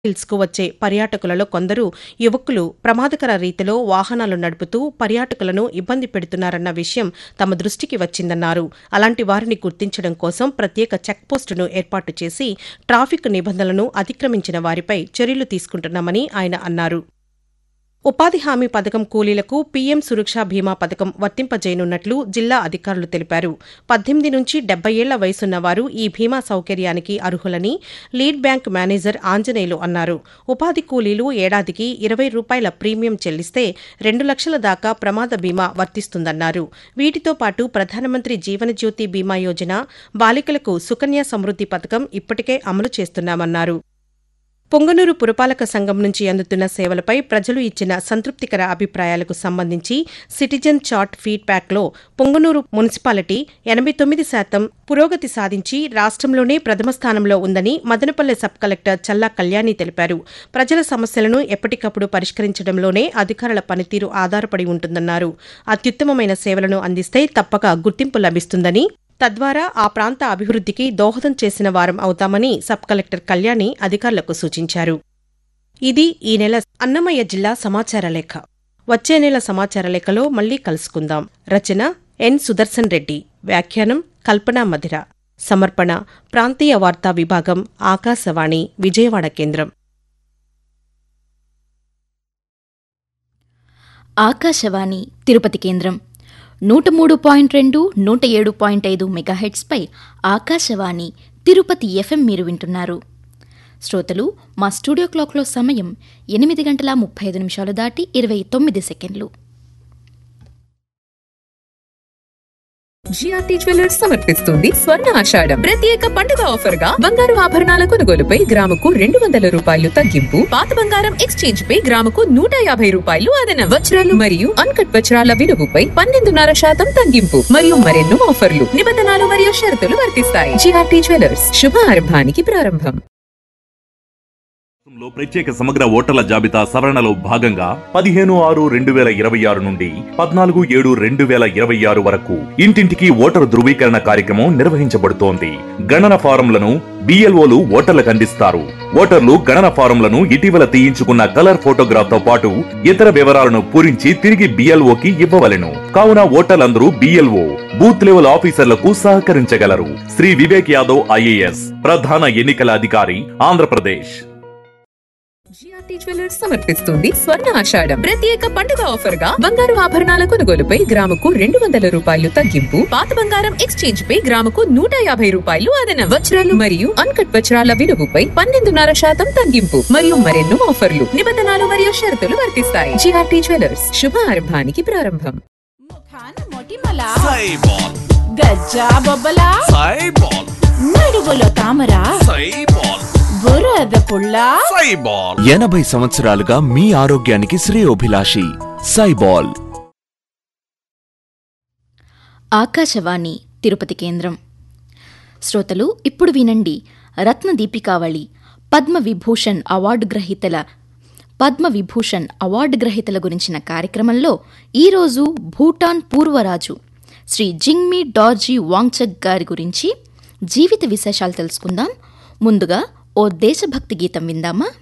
హిల్స్కు వచ్చే పర్యాటకులలో కొందరు యువకులు ప్రమాదకర రీతిలో వాహనాలు నడుపుతూ పర్యాటకులను ఇబ్బంది పెడుతున్నారన్న విషయం తమ దృష్టికి వచ్చిందన్నారు అలాంటి వారిని గుర్తించడం కోసం ప్రత్యేక చెక్పోస్టును ఏర్పాటు చేసి ట్రాఫిక్ నిబంధనలను అతిక్రమించిన వారిపై చర్యలు తీసుకుంటున్నామని ఆయన అన్నారు ఉపాధి హామీ పథకం కూలీలకు పీఎం సురక్ష బీమా పథకం వర్తింపజేయనున్నట్లు జిల్లా అధికారులు తెలిపారు పద్దెనిమిది నుంచి డెబ్బై ఏళ్ల వయసున్న వారు ఈ బీమా సౌకర్యానికి అర్హులని లీడ్ బ్యాంక్ మేనేజర్ ఆంజనేయులు అన్నారు ఉపాధి కూలీలు ఏడాదికి ఇరవై రూపాయల ప్రీమియం చెల్లిస్తే రెండు లక్షల దాకా ప్రమాద బీమా వర్తిస్తుందన్నారు వీటితో పాటు ప్రధానమంత్రి జీవనజ్యోతి బీమా యోజన బాలికలకు సుకన్య సమృద్ది పథకం ఇప్పటికే అమలు చేస్తున్నామన్నారు పొంగనూరు పురపాలక సంఘం నుంచి అందుతున్న సేవలపై ప్రజలు ఇచ్చిన సంతృప్తికర అభిప్రాయాలకు సంబంధించి సిటిజన్ చార్ట్ ఫీడ్బ్యాక్లో పొంగనూరు మున్సిపాలిటీ ఎనభై తొమ్మిది శాతం పురోగతి సాధించి రాష్ట్రంలోనే ప్రథమ స్థానంలో ఉందని మదనపల్లె సబ్ కలెక్టర్ చల్లా కళ్యాణి తెలిపారు ప్రజల సమస్యలను ఎప్పటికప్పుడు పరిష్కరించడంలోనే అధికారుల పనితీరు ఆధారపడి ఉంటుందన్నారు అత్యుత్తమమైన సేవలను అందిస్తే తప్పక గుర్తింపు లభిస్తుందని తద్వారా ఆ ప్రాంత అభివృద్ధికి దోహదం చేసిన వారం అవుతామని సబ్ కలెక్టర్ కళ్యాణి అధికారులకు సూచించారు ఇది ఈ నెల అన్నమయ్య జిల్లా సమాచార లేఖ వచ్చే నెల సమాచార లేఖలో మళ్లీ కలుసుకుందాం రచన ఎన్ సుదర్శన్ రెడ్డి వ్యాఖ్యానం కల్పనా మధిర సమర్పణ ప్రాంతీయ వార్తా విభాగం ఆకాశవాణి విజయవాడ కేంద్రం ఆకాశవాణి తిరుపతి కేంద్రం నూట మూడు పాయింట్ రెండు నూట ఏడు పాయింట్ ఐదు మెగాహెట్స్పై ఆకాశవాణి తిరుపతి ఎఫ్ఎం మీరు వింటున్నారు శ్రోతలు మా స్టూడియో క్లాక్లో సమయం ఎనిమిది గంటల ముప్పై ఐదు నిమిషాలు దాటి ఇరవై తొమ్మిది సెకండ్లు జిఆర్టీ జ్యువెలర్స్ సమర్పిస్తుంది స్వర్ణ ఆషాఢం ప్రత్యేక పండుగ ఆఫర్ గా బంగారు ఆభరణాల కొనుగోలుపై గ్రాముకు రెండు వందల రూపాయలు తగ్గింపు పాత బంగారం ఎక్స్చేంజ్ పై గ్రాముకు నూట యాభై రూపాయలు అదన వజ్రాలు మరియు అన్కట్ వజ్రాల విలువపై పన్నెండున్నర శాతం తగ్గింపు మరియు మరెన్నో ఆఫర్లు నిబంధనలు మరియు షరతులు వర్తిస్తాయి జిఆర్టీ జ్యువెలర్స్ శుభారంభానికి ప్రారంభం రాష్ట్రంలో ప్రత్యేక సమగ్ర ఓటర్ల జాబితా సవరణలో భాగంగా పదిహేను ఆరు రెండు వేల ఇరవై ఆరు నుండి పద్నాలుగు ఏడు రెండు వేల ఇరవై ఆరు వరకు ఇంటింటికి ఓటరు ధృవీకరణ కార్యక్రమం నిర్వహించబడుతోంది గణన ఫారంలను బిఎల్ఓలు ఓటర్లకు అందిస్తారు ఓటర్లు గణన ఫారంలను ఇటీవల తీయించుకున్న కలర్ ఫోటోగ్రాఫ్ తో పాటు ఇతర వివరాలను పూరించి తిరిగి బిఎల్ఓకి ఇవ్వవలెను కావున ఓటర్లందరూ బిఎల్ఓ బూత్ లెవెల్ ఆఫీసర్లకు సహకరించగలరు శ్రీ వివేక్ యాదవ్ ఐఏఎస్ ప్రధాన ఎన్నికల అధికారి ఆంధ్రప్రదేశ్ జిఆర్టీ జ్యువెలర్స్ సమర్పిస్తుంది స్వర్ణ ఆషాఢం ప్రత్యేక పండుగ ఆఫర్ గా బంగారు ఆభరణాల కొనుగోలుపై గ్రాముకు రెండు వందల రూపాయలు తగ్గింపు పాత బంగారం ఎక్స్చేంజ్ పై గ్రాముకు నూట యాభై రూపాయలు అదన వజ్రాలు మరియు అన్కట్ వజ్రాల విలువపై పన్నెండున్నర శాతం తగ్గింపు మరియు మరెన్నో ఆఫర్లు నిబంధనలు మరియు షరతులు వర్తిస్తాయి జిఆర్టీ జ్యువెలర్స్ శుభారంభానికి ప్రారంభం ముఖాన మొటిమల సైబాల్ గజ్జా బొబ్బల సైబాల్ నడుగులో తామర సైబాల్ బురద పుల్ల సైబాల్ ఎనభై సంవత్సరాలుగా మీ ఆరోగ్యానికి శ్రేయోభిలాషి సైబాల్ ఆకాశవాణి తిరుపతి కేంద్రం శ్రోతలు ఇప్పుడు వినండి రత్న దీపికావళి పద్మ విభూషణ్ అవార్డు గ్రహీతల పద్మ విభూషణ్ అవార్డు గ్రహీతల గురించిన కార్యక్రమంలో ఈరోజు భూటాన్ పూర్వరాజు శ్రీ జింగ్మీ డార్జీ వాంగ్చక్ గారి గురించి జీవిత విశేషాలు తెలుసుకుందాం ముందుగా ఓ దేశభక్తి గీతం విందామా